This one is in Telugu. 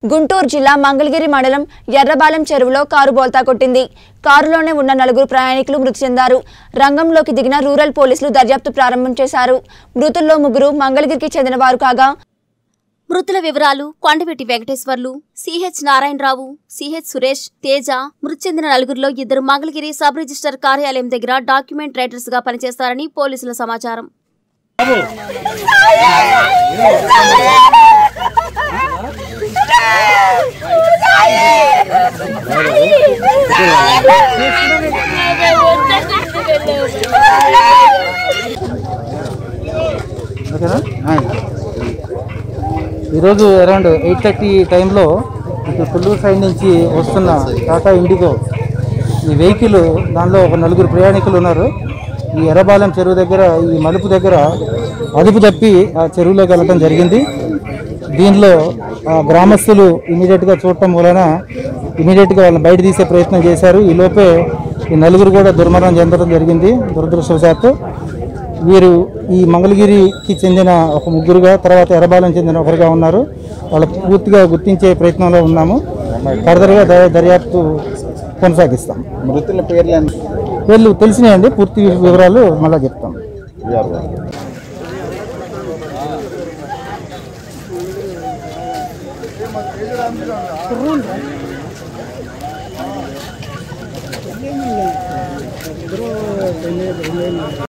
గుంటూరు జిల్లా మంగళగిరి మండలం ఎర్రబాలెం చెరువులో కారు బోల్తా కొట్టింది కారులోనే ఉన్న నలుగురు ప్రయాణికులు మృతి చెందారు రంగంలోకి దిగిన రూరల్ పోలీసులు దర్యాప్తు ప్రారంభం చేశారు మృతుల్లో ముగ్గురు మంగళగిరికి చెందిన వారు కాగా మృతుల వివరాలు కొండవెట్టి వెంకటేశ్వర్లు సిహెచ్ నారాయణరావు సిహెచ్ సురేష్ తేజ మృతి చెందిన నలుగురిలో ఇద్దరు మంగళగిరి సబ్ రిజిస్టర్ కార్యాలయం దగ్గర డాక్యుమెంట్ రైటర్స్ గా పనిచేస్తారని పోలీసుల సమాచారం ఓకేనా ఈరోజు అరౌండ్ ఎయిట్ థర్టీ టైంలో ఇటు పుల్లూరు సైడ్ నుంచి వస్తున్న టాటా ఇండిగో ఈ వెహికల్ దానిలో ఒక నలుగురు ప్రయాణికులు ఉన్నారు ఈ ఎర్రబాలెం చెరువు దగ్గర ఈ మలుపు దగ్గర అదుపు తప్పి ఆ చెరువులోకి వెళ్ళడం జరిగింది దీనిలో ఆ గ్రామస్తులు ఇమీడియట్గా చూడటం వలన ఇమీడియట్గా వాళ్ళని బయట తీసే ప్రయత్నం చేశారు ఈ లోపే ఈ నలుగురు కూడా దుర్మరణం చెందడం జరిగింది దురదృష్టవశాత్తు వీరు ఈ మంగళగిరికి చెందిన ఒక ముగ్గురుగా తర్వాత ఎర్రబాలెం చెందిన ఒకరుగా ఉన్నారు వాళ్ళ పూర్తిగా గుర్తించే ప్రయత్నంలో ఉన్నాము ఫర్దర్గా ద- దర్యాప్తు కొనసాగిస్తాం మృతుల పేర్లు వీళ్ళు తెలిసినాయండి పూర్తి వివరాలు మళ్ళీ చెప్తాం